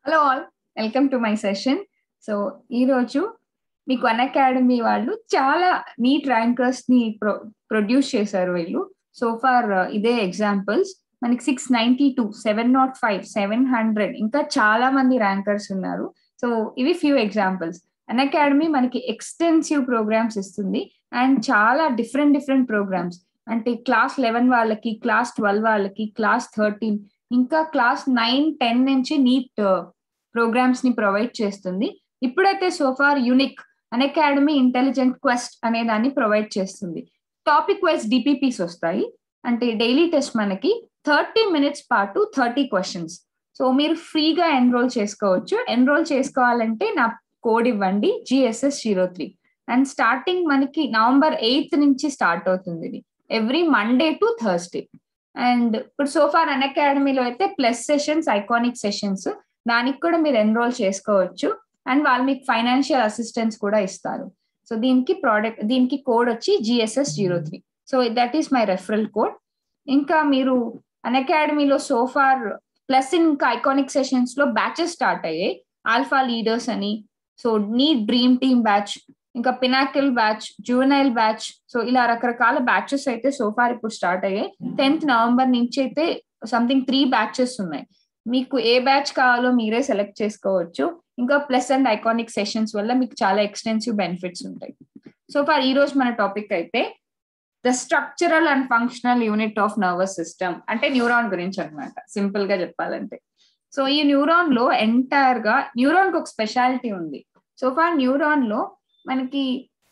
hello all welcome to my session so ఈరోజు మీకు అన్ academy వాళ్ళు చాలా నీట్ ర్యాంకర్స్ ని ప్రొ ప్రొడ్యూస్ చేశారు వీళ్ళు సో ఫార్ ఇదే ఎగ్జాంపుల్స్ మనకి six ninety two seven not five seven hundred ఇంకా చాలా మంది ర్యాంకర్స్ ఉన్నారు సో ఇవి ఫ్యూ ఎగ్జాంపుల్స్ అన్ అకాడమీ మనకి ఎక్స్టెన్సివ్ ప్రోగ్రామ్స్ ఇస్తుంది అండ్ చాలా డిఫరెంట్ డిఫరెంట్ ప్రోగ్రామ్స్ అంటే క్లాస్ లెవెన్ వాళ్ళకి క్లాస్ ట్వెల్వ్ వాళ్ళకి క్లాస్ థర్టీన్ ఇంకా క్లాస్ నైన్ టెన్ నుంచి నీట్ ప్రోగ్రామ్స్ ని ప్రొవైడ్ చేస్తుంది ఇప్పుడైతే so far unique Unacademy intelligent quest అనే దాన్ని ప్రొవైడ్ చేస్తుంది టాపిక్ వైజ్ డిపిపిస్ వస్తాయి అంటే డైలీ టెస్ట్ మనకి థర్టీ మినిట్స్ పాటు థర్టీ క్వశ్చన్స్ సో మీరు ఫ్రీగా ఎన్రోల్ చేసుకోవచ్చు ఎన్రోల్ చేసుకోవాలంటే నా కోడ్ ఇవ్వండి GSS zero three and starting మనకి నవంబర్ ఎయిత్ నుంచి స్టార్ట్ అవుతుంది ఇది every Monday to Thursday and ఇప్పుడు సోఫార్ అన్ అకాడమీలో అయితే ప్లస్ సెషన్స్ ఐకానిక్ సెషన్స్ దానికి కూడా మీరు ఎన్రోల్ చేసుకోవచ్చు అండ్ వాళ్ళు మీకు ఫైనాన్షియల్ అసిస్టెన్స్ కూడా ఇస్తారు సో దీనికి ప్రోడక్ట్ దీనికి కోడ్ వచ్చి GSS zero three so that is my referral code ఇంకా మీరు అన్ అకాడమీలో సోఫార్ ప్లస్ ఇంకా ఐకానిక్ సెషన్స్ లో బ్యాచెస్ స్టార్ట్ అయ్యాయి ఆల్ఫా లీడర్స్ అని సో నీ డ్రీమ్ టీమ్ బ్యాచ్ ఇంకా పినాకిల్ బ్యాచ్ జూనైల్ బ్యాచ్ సో ఇలా రకరకాల బ్యాచెస్ అయితే సోఫార్ ఇప్పుడు స్టార్ట్ అయ్యాయి టెన్త్ నవంబర్ నుంచి అయితే సంథింగ్ త్రీ బ్యాచెస్ ఉన్నాయి మీకు ఏ బ్యాచ్ కావాలో మీరే సెలెక్ట్ చేసుకోవచ్చు ఇంకా ప్లస్ అండ్ ఐకానిక్ సెషన్స్ వల్ల మీకు చాలా ఎక్స్టెన్సివ్ బెనిఫిట్స్ ఉంటాయి సో ఫర్ ఈ రోజు మన టాపిక్ అయితే the structural and functional unit of nervous system అంటే న్యూరాన్ గురించి అనమాట సింపుల్ గా చెప్పాలంటే సో ఈ న్యూరాన్ లో ఎంటైర్ గా న్యూరాన్ కి ఒక స్పెషాలిటీ ఉంది సో ఫార్ న్యూరాన్ లో మనకి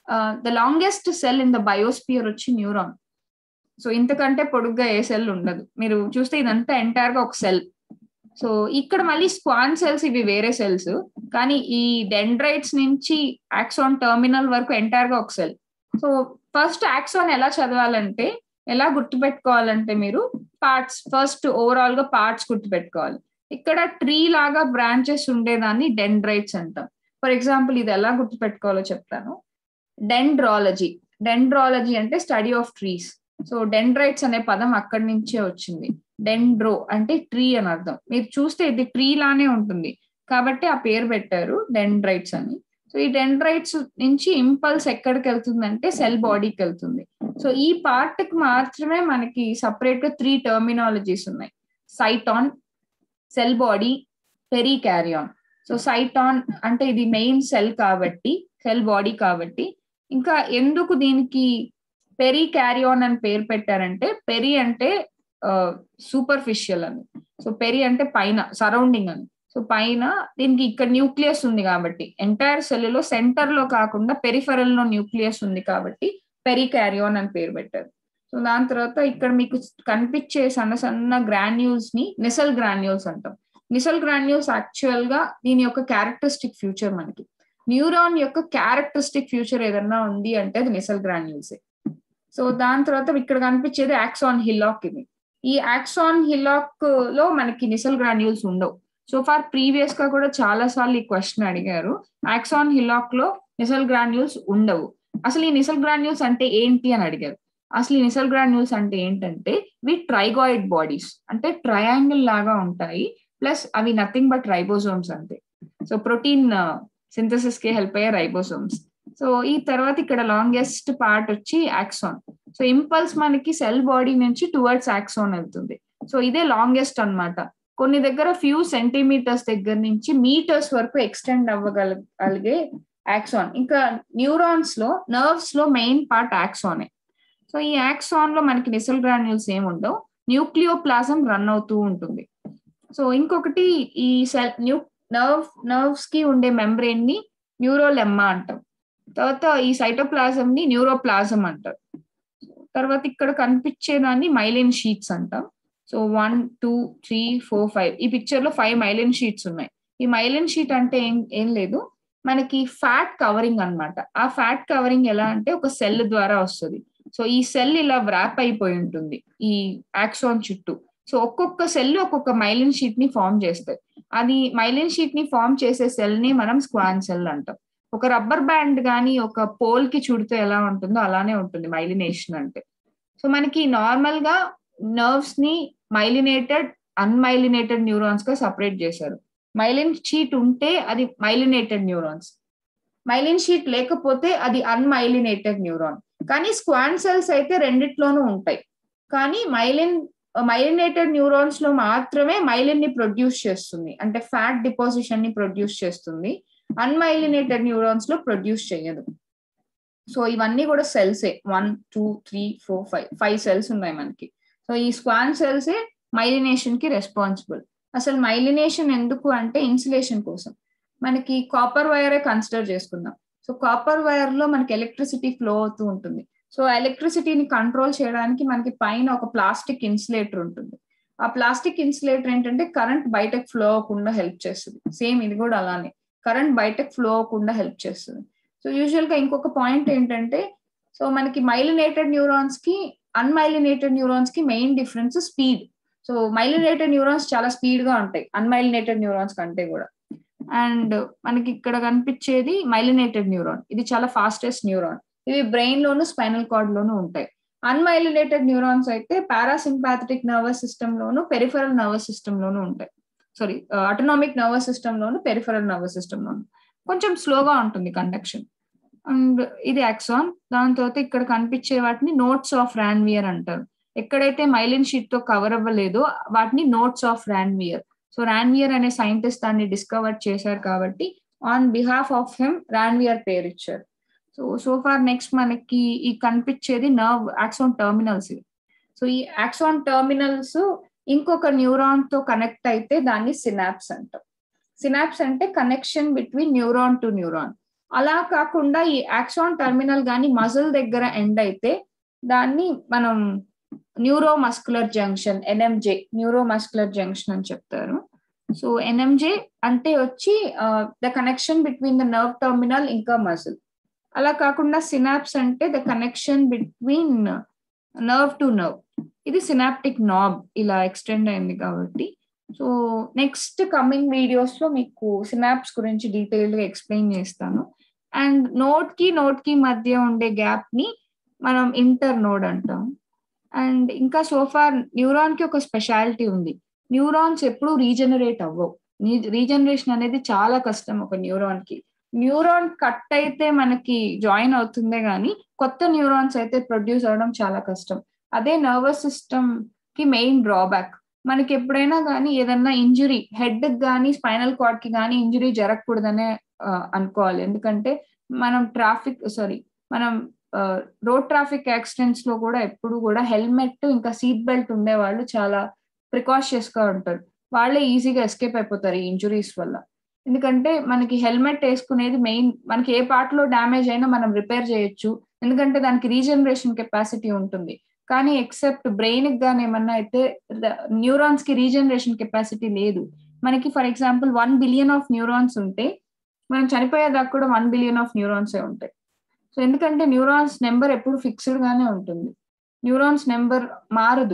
the longest cell in the biosphere వచ్చి న్యూరాన్ సో ఇంతకంటే పొడుగ్గా ఏ సెల్ ఉండదు మీరు చూస్తే ఇదంతా ఎంటైర్ గా ఒక సెల్ సో ఇక్కడ మళ్ళీ స్క్వాన్ సెల్స్ ఇవి వేరే సెల్స్ కానీ ఈ డెండ్రైట్స్ నుంచి యాక్సాన్ టర్మినల్ వరకు ఎంటైర్ గా ఒక సెల్ సో ఫస్ట్ యాక్సాన్ ఎలా చదవాలంటే ఎలా గుర్తుపెట్టుకోవాలంటే మీరు పార్ట్స్ ఫస్ట్ ఓవరాల్ గా పార్ట్స్ గుర్తుపెట్టుకోవాలి ఇక్కడ ట్రీ లాగా బ్రాంచెస్ ఉండేదాన్ని డెండ్రైట్స్ అంటాం ఫర్ ఎగ్జాంపుల్ ఇది ఎలా గుర్తుపెట్టుకోవాలో చెప్తాను డెండ్రాలజీ డెండ్రాలజీ అంటే study of trees so dendrites అనే పదం అక్కడి నుంచే వచ్చింది డెండ్రో అంటే ట్రీ అని అర్థం మీరు చూస్తే ఇది ట్రీ లానే ఉంటుంది కాబట్టి ఆ పేరు పెట్టారు డెండ్రైట్స్ అని సో ఈ డెండ్రైట్స్ నుంచి ఇంపల్స్ ఎక్కడికి వెళ్తుందంటే సెల్ బాడీకి వెళ్తుంది సో ఈ పార్ట్ కి మాత్రమే మనకి సపరేట్ గా త్రీ టర్మినాలజీస్ ఉన్నాయి cyton cell body perikaryon so cyton అంటే ఇది మెయిన్ సెల్ కాబట్టి సెల్ బాడీ కాబట్టి ఇంకా ఎందుకు దీనికి పెరీ క్యారియాన్ అని పేరు పెట్టారంటే పెరీ అంటే సూపర్ఫిషియల్ అని సో పెరీ అంటే పైన సరౌండింగ్ అని సో పైన దీనికి ఇక్కడ న్యూక్లియస్ ఉంది కాబట్టి ఎంటైర్ సెల్ లో సెంటర్ లో కాకుండా పెరిఫరల్ లో న్యూక్లియస్ ఉంది కాబట్టి పెరీ క్యారియాన్ అని పేరు పెట్టారు సో దాని తర్వాత ఇక్కడ మీకు కనిపించే సన్న సన్న గ్రాన్యూల్స్ ని నిసల్ గ్రాన్యూల్స్ అంటాం నిసల్ గ్రాన్యూల్స్ యాక్చువల్ గా దీని యొక్క క్యారెక్టరిస్టిక్ ఫ్యూచర్ మనకి న్యూరాన్ యొక్క క్యారెక్టరిస్టిక్ ఫ్యూచర్ ఏదన్నా ఉంది అంటే అది నిసల్ గ్రాన్యూల్సే సో దాని తర్వాత ఇక్కడ కనిపించేది యాక్సాన్ హిల్లాక్ ఇది ఈ యాక్సాన్ హిల్లాక్ లో మనకి నిసల్ గ్రాన్యూల్స్ ఉండవు సో ఫార్ ప్రీవియస్ గా కూడా చాలా సార్లు ఈ క్వశ్చన్ అడిగారు యాక్సాన్ హిల్లాక్ లో నిసల్ గ్రాన్యూల్స్ ఉండవు అసలు ఈ నిసల్ గ్రాన్యూల్స్ అంటే ఏంటి అని అడిగారు అసలు ఈ నిసల్ గ్రాన్యూల్స్ అంటే ఏంటంటే వి ట్రైగాయిడ్ బాడీస్ అంటే ట్రయాంగిల్ లాగా ఉంటాయి ప్లస్ అవి నథింగ్ బట్ రైబోజోమ్స్ అంతే సో ప్రోటీన్ సింథసిస్ కి హెల్ప్ అయ్యే రైబోసోమ్స్ సో ఈ తర్వాత ఇక్కడ లాంగెస్ట్ పార్ట్ వచ్చి యాక్సాన్ సో ఇంపల్స్ మనకి సెల్ బాడీ నుంచి టువర్డ్స్ యాక్సాన్ వెళ్తుంది సో ఇదే లాంగెస్ట్ అనమాట కొన్ని దగ్గర ఫ్యూ సెంటీమీటర్స్ దగ్గర నుంచి మీటర్స్ వరకు ఎక్స్టెండ్ అవ్వగలిగే యాక్సాన్ ఇంకా న్యూరాన్స్ లో నర్వ్స్ లో మెయిన్ పార్ట్ యాక్సానే సో ఈ యాక్సాన్ లో మనకి నిసల్ గ్రాన్యూల్స్ ఏమి ఉండవు న్యూక్లియోప్లాజం రన్ అవుతూ ఉంటుంది సో ఇంకొకటి ఈ సెల్ న్యూ నర్వ్ నర్వ్స్ కి ఉండే మెంబ్రెయిన్ ని న్యూరోలెమ్మా అంటాం తర్వాత ఈ సైటోప్లాజం ని న్యూరోప్లాజం అంటారు తర్వాత ఇక్కడ కనిపించేదాన్ని మైలిన్ షీట్స్ అంటాం so one two three four five ఈ పిక్చర్ లో ఫైవ్ మైలిన్ షీట్స్ ఉన్నాయి ఈ మైలిన్ షీట్ అంటే ఏం ఏం లేదు మనకి ఫ్యాట్ కవరింగ్ అనమాట ఆ ఫ్యాట్ కవరింగ్ ఎలా అంటే ఒక సెల్ ద్వారా వస్తుంది సో ఈ సెల్ ఇలా వ్రాప్ అయిపోయి ఉంటుంది ఈ యాక్సాన్ చుట్టూ సో ఒక్కొక్క సెల్ ఒక్కొక్క మైలిన్ షీట్ ని ఫామ్ చేస్తాయి అది మైలిన్ షీట్ ని ఫామ్ చేసే సెల్ ని మనం స్క్వాన్ సెల్ అంటాం ఒక రబ్బర్ బ్యాండ్ కానీ ఒక పోల్ కి చుడితే ఎలా ఉంటుందో అలానే ఉంటుంది మైలినేషన్ అంటే సో మనకి నార్మల్ గా నర్వ్స్ ని మైలినేటెడ్ అన్మైలినేటెడ్ న్యూరాన్స్ గా సపరేట్ చేశారు మైలిన్ షీట్ ఉంటే అది మైలినేటెడ్ న్యూరాన్స్ మైలిన్ షీట్ లేకపోతే అది అన్మైలినేటెడ్ న్యూరాన్ కానీ స్క్వాన్ సెల్స్ అయితే రెండిట్లోనూ ఉంటాయి కానీ మైలిన్ మైలినేటెడ్ న్యూరాన్స్ లో మాత్రమే మైలిన్ ని ప్రొడ్యూస్ చేస్తుంది అంటే ఫ్యాట్ డిపాజిషన్ ని ప్రొడ్యూస్ చేస్తుంది అన్మైలినేటెడ్ న్యూరాన్స్ లో ప్రొడ్యూస్ చేయదు సో ఇవన్నీ కూడా సెల్సే one two three four five five cells ఉన్నాయి మనకి సో ఈ స్క్వాన్ సెల్సే మైలినేషన్ కి రెస్పాన్సిబుల్ అసలు మైలినేషన్ ఎందుకు అంటే ఇన్సులేషన్ కోసం మనకి కాపర్ వైరే కన్సిడర్ చేసుకుందాం సో కాపర్ వైర్ లో మనకి ఎలక్ట్రిసిటీ ఫ్లో అవుతూ ఉంటుంది సో ఎలక్ట్రిసిటీని కంట్రోల్ చేయడానికి మనకి పైన ఒక ప్లాస్టిక్ ఇన్సులేటర్ ఉంటుంది ఆ ప్లాస్టిక్ ఇన్సులేటర్ ఏంటంటే కరెంట్ బయటకు ఫ్లో అవ్వకుండా హెల్ప్ చేస్తుంది సేమ్ ఇది కూడా అలానే కరెంట్ బయటకు ఫ్లో అవ్వకుండా హెల్ప్ చేస్తుంది సో యూజువల్ గా ఇంకొక పాయింట్ ఏంటంటే సో మనకి మైలినేటెడ్ న్యూరాన్స్ కి అన్మైలినేటెడ్ న్యూరాన్స్ కి main difference speed so myelinated neurons చాలా స్పీడ్ గా ఉంటాయి అన్మైలినేటెడ్ న్యూరాన్స్ కంటే కూడా అండ్ మనకి ఇక్కడ కనిపించేది మైలినేటెడ్ న్యూరాన్ ఇది చాలా ఫాస్టెస్ట్ న్యూరాన్ ఇవి బ్రెయిన్ లోను స్పైనల్ కార్డ్ లోను ఉంటాయి అన్మైలినేటెడ్ న్యూరాన్స్ అయితే పారాసింపాథటిక్ నర్వస్ సిస్టమ్ లోను పెరిఫరల్ నర్వస్ సిస్టమ్ లోను ఉంటాయి సారీ అటోనామిక్ నర్వస్ సిస్టమ్ లోను పెరిఫరల్ నర్వస్ సిస్టమ్ లోను కొంచెం స్లోగా ఉంటుంది కండక్షన్ అండ్ ఇది యాక్సాన్ దాని తర్వాత ఇక్కడ కనిపించే వాటిని నోట్స్ ఆఫ్ రాన్వియర్ అంటారు ఎక్కడైతే మైలిన్ షీట్ తో కవర్ అవ్వలేదో వాటిని notes of Ranvier so Ranvier అనే సైంటిస్ట్ దాన్ని డిస్కవర్ చేశారు కాబట్టి on behalf of him Ranvier పేరు ఇచ్చారు సో సో ఫార్ నెక్స్ట్ మనకి ఈ కనిపించేది నర్వ్ యాక్సాన్ టర్మినల్స్ ఇవి సో ఈ యాక్సాన్ టర్మినల్స్ ఇంకొక న్యూరాన్ తో కనెక్ట్ అయితే దాన్ని సినాప్స్ అంటాం సినాప్స్ అంటే connection between neuron to neuron అలా కాకుండా ఈ యాక్సాన్ టర్మినల్ కానీ మజిల్ దగ్గర ఎండ్ అయితే దాన్ని మనం neuromuscular junction NMJ neuromuscular junction అని చెప్తారు సో ఎన్ఎంజే అంటే వచ్చి the connection between the nerve terminal ఇంకా మజిల్ అలా కాకుండా సినాప్స్ అంటే the connection between nerve to nerve ఇది సినాప్టిక్ నాబ్ ఇలా ఎక్స్టెండ్ అయింది కాబట్టి సో నెక్స్ట్ కమింగ్ వీడియోస్ లో మీకు సినాప్స్ గురించి డీటెయిల్ గా ఎక్స్ప్లెయిన్ చేస్తాను అండ్ నోట్ కి నోట్ కి మధ్య ఉండే గ్యాప్ ని మనం ఇంటర్ నోడ్ అంటాం అండ్ ఇంకా సోఫార్ న్యూరాన్ కి ఒక స్పెషాలిటీ ఉంది న్యూరాన్స్ ఎప్పుడు రీజనరేట్ అవ్వవు రీజనరేషన్ అనేది చాలా కష్టం ఒక న్యూరాన్ కి న్యూరాన్ కట్ అయితే మనకి జాయిన్ అవుతుందే కానీ కొత్త న్యూరాన్స్ అయితే ప్రొడ్యూస్ అవడం చాలా కష్టం అదే నర్వస్ సిస్టమ్ కి మెయిన్ డ్రాబ్యాక్ మనకి ఎప్పుడైనా కానీ ఏదన్నా ఇంజురీ హెడ్ కానీ స్పైనల్ కార్డ్ కి కానీ ఇంజురీ జరగకూడదనే అనుకోవాలి ఎందుకంటే మనం ట్రాఫిక్ సారీ మనం రోడ్ ట్రాఫిక్ యాక్సిడెంట్స్ లో కూడా ఎప్పుడు కూడా హెల్మెట్ ఇంకా సీట్ బెల్ట్ ఉండే వాళ్ళు చాలా ప్రికాషియస్ గా ఉంటారు వాళ్ళే ఈజీగా ఎస్కేప్ అయిపోతారు ఈ ఇంజురీస్ వల్ల ఎందుకంటే మనకి హెల్మెట్ వేసుకునేది మెయిన్ మనకి ఏ పార్ట్ లో డ్యామేజ్ అయినా మనం రిపేర్ చేయొచ్చు ఎందుకంటే దానికి రీజనరేషన్ కెపాసిటీ ఉంటుంది కానీ ఎక్సెప్ట్ బ్రెయిన్ కి కానీ ఏమన్నా అయితే న్యూరాన్స్ కి రీజనరేషన్ కెపాసిటీ లేదు మనకి for example one billion of neurons ఉంటే మనం చనిపోయేదాకా కూడా వన్ బిలియన్ ఆఫ్ న్యూరాన్సే ఉంటాయి సో ఎందుకంటే న్యూరాన్స్ నెంబర్ ఎప్పుడు ఫిక్స్డ్ గానే ఉంటుంది న్యూరాన్స్ నెంబర్ మారదు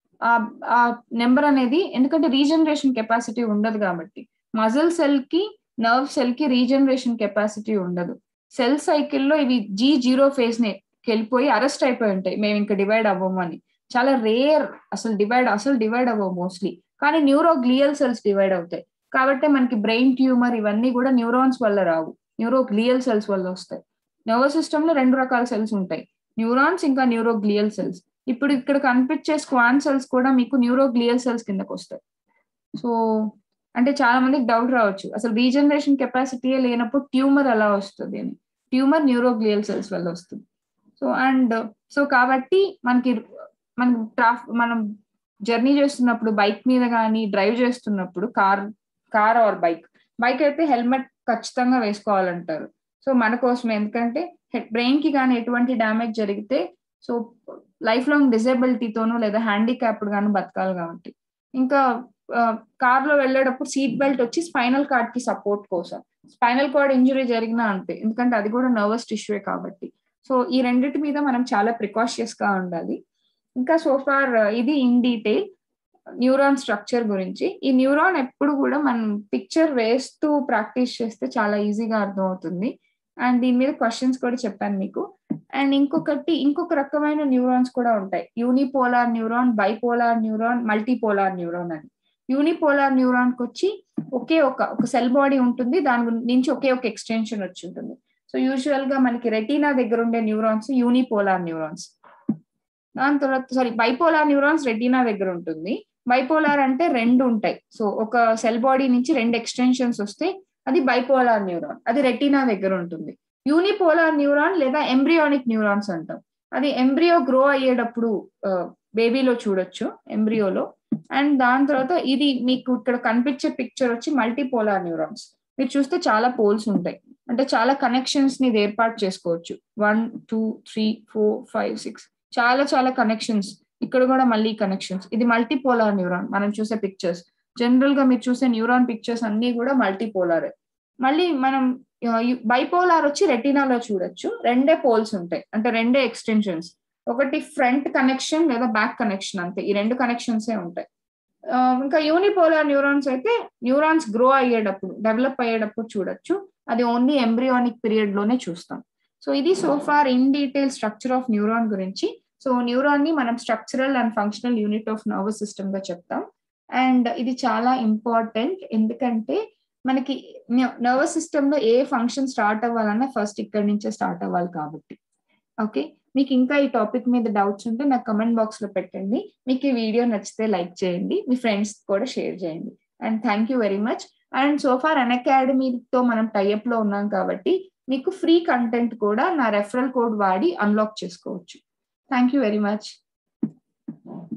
ఆ నెంబర్ అనేది ఎందుకంటే రీజనరేషన్ కెపాసిటీ ఉండదు కాబట్టి మజిల్ సెల్ కి నర్వ్ సెల్ కి రీజనరేషన్ కెపాసిటీ ఉండదు సెల్ సైకిల్లో ఇవి జీ జీరో ఫేజ్ ని వెళ్ళిపోయి అరెస్ట్ అయిపోయి ఉంటాయి మేము ఇంకా డివైడ్ అవ్వము అని చాలా రేర్ అసలు డివైడ్ అసలు డివైడ్ అవ్వవు మోస్ట్లీ కానీ న్యూరో గ్లియల్ సెల్స్ డివైడ్ అవుతాయి కాబట్టి మనకి బ్రెయిన్ ట్యూమర్ ఇవన్నీ కూడా న్యూరాన్స్ వల్ల రావు న్యూరో గ్లియల్ సెల్స్ వల్ల వస్తాయి నర్వస్ సిస్టమ్ లో రెండు రకాల సెల్స్ ఉంటాయి న్యూరాన్స్ ఇంకా న్యూరో గ్లియల్ సెల్స్ ఇప్పుడు ఇక్కడ కనిపించే స్క్వాన్ సెల్స్ కూడా మీకు న్యూరో గ్లియల్ సెల్స్ కిందకు వస్తాయి సో అంటే చాలా మందికి డౌట్ రావచ్చు అసలు రీజనరేషన్ కెపాసిటీయే లేనప్పుడు ట్యూమర్ ఎలా వస్తుంది అని ట్యూమర్ న్యూరోగ్లియల్ సెల్స్ వల్ల వస్తుంది సో అండ్ సో కాబట్టి మనకి మనం ట్రాఫ్ మనం జర్నీ చేస్తున్నప్పుడు బైక్ మీద కానీ డ్రైవ్ చేస్తున్నప్పుడు car car or bike bike అయితే హెల్మెట్ ఖచ్చితంగా వేసుకోవాలంటారు సో మన కోసం ఎందుకంటే బ్రెయిన్ కి కానీ ఎటువంటి డ్యామేజ్ జరిగితే సో లైఫ్ లాంగ్ డిజేబిలిటీతోనూ లేదా హ్యాండిక్యాప్డ్ గాను బతకాలి కాబట్టి ఇంకా కార్ లో వెళ్ళేటప్పుడు సీట్ బెల్ట్ వచ్చి స్పైనల్ కార్డ్ కి సపోర్ట్ కోసం స్పైనల్ కార్డ్ ఇంజురీ జరిగినా అంతే ఎందుకంటే అది కూడా నర్వస్ టిష్యూే కాబట్టి సో ఈ రెండింటి మీద మనం చాలా ప్రికాషియస్ గా ఉండాలి ఇంకా సోఫార్ ఇది ఇన్ డీటెయిల్ న్యూరాన్ స్ట్రక్చర్ గురించి ఈ న్యూరాన్ ఎప్పుడు కూడా మనం పిక్చర్ వేస్తూ ప్రాక్టీస్ చేస్తే చాలా ఈజీగా అర్థం అవుతుంది అండ్ దీని మీద క్వశ్చన్స్ కూడా చెప్పాను మీకు అండ్ ఇంకొకటి ఇంకొక రకమైన న్యూరాన్స్ కూడా ఉంటాయి unipolar neuron bipolar neuron multipolar neuron అని యూనిపోలార్ న్యూరాన్ కి వచ్చి ఒకే ఒక ఒక సెల్ బాడీ ఉంటుంది దాని నుంచి ఒకే ఒక ఎక్స్టెన్షన్ వచ్చి ఉంటుంది సో యూజువల్ గా మనకి రెటీనా దగ్గర ఉండే న్యూరాన్స్ యూనిపోలార్ న్యూరాన్స్ దాని తర్వాత సారీ బైపోలార్ న్యూరాన్స్ రెటీనా దగ్గర ఉంటుంది బైపోలార్ అంటే రెండు ఉంటాయి సో ఒక సెల్ బాడీ నుంచి రెండు ఎక్స్టెన్షన్స్ వస్తే అది బైపోలార్ న్యూరాన్ అది రెటీనా దగ్గర ఉంటుంది యూనిపోలార్ న్యూరాన్ లేదా ఎంబ్రియానిక్ న్యూరాన్స్ అంటాం అది ఎంబ్రియో గ్రో అయ్యేటప్పుడు బేబీలో చూడొచ్చు ఎంబ్రియోలో అండ్ దాని తర్వాత ఇది మీకు ఇక్కడ కనిపించే పిక్చర్ వచ్చి మల్టీపోలార్ న్యూరాన్స్ మీరు చూస్తే చాలా పోల్స్ ఉంటాయి అంటే చాలా కనెక్షన్స్ ని ఇది ఏర్పాటు చేసుకోవచ్చు one two three four five six చాలా చాలా కనెక్షన్స్ ఇక్కడ కూడా మళ్ళీ కనెక్షన్స్ ఇది మల్టీపోలార్ న్యూరాన్ మనం చూసే పిక్చర్స్ జనరల్ గా మీరు చూసే న్యూరాన్ పిక్చర్స్ అన్ని కూడా మల్టీపోలార్ మళ్ళీ మనం బైపోలార్ వచ్చి రెటీనాలో చూడొచ్చు రెండే పోల్స్ ఉంటాయి అంటే రెండే ఎక్స్టెన్షన్స్ ఒకటి ఫ్రంట్ కనెక్షన్ లేదా బ్యాక్ కనెక్షన్ అంతే ఈ రెండు కనెక్షన్సే ఉంటాయి ఇంకా యూనిపోలార్ న్యూరాన్స్ అయితే న్యూరాన్స్ గ్రో అయ్యేటప్పుడు డెవలప్ అయ్యేటప్పుడు చూడొచ్చు అది ఓన్లీ ఎంబ్రియానిక్ పీరియడ్ లోనే చూస్తాం సో ఇది so far in detail structure of neuron గురించి సో న్యూరాన్ ని మనం structural and functional unit of nervous system గా చెప్తాం అండ్ ఇది చాలా ఇంపార్టెంట్ ఎందుకంటే మనకి నర్వస్ సిస్టమ్ లో ఏ ఫంక్షన్ స్టార్ట్ అవ్వాలన్నా ఫస్ట్ ఇక్కడి నుంచే స్టార్ట్ అవ్వాలి కాబట్టి ఓకే మీకు ఇంకా ఈ టాపిక్ మీద డౌట్స్ ఉంటే నాకు కమెంట్ బాక్స్ లో పెట్టండి మీకు ఈ వీడియో నచ్చితే లైక్ చేయండి మీ ఫ్రెండ్స్ కూడా షేర్ చేయండి and thank you very much and so far అన్ అకాడమీతో మనం టైఅప్ లో ఉన్నాం కాబట్టి మీకు ఫ్రీ కంటెంట్ కూడా నా రెఫరల్ కోడ్ వాడి అన్లాక్ చేసుకోవచ్చు థ్యాంక్ యూ వెరీ మచ్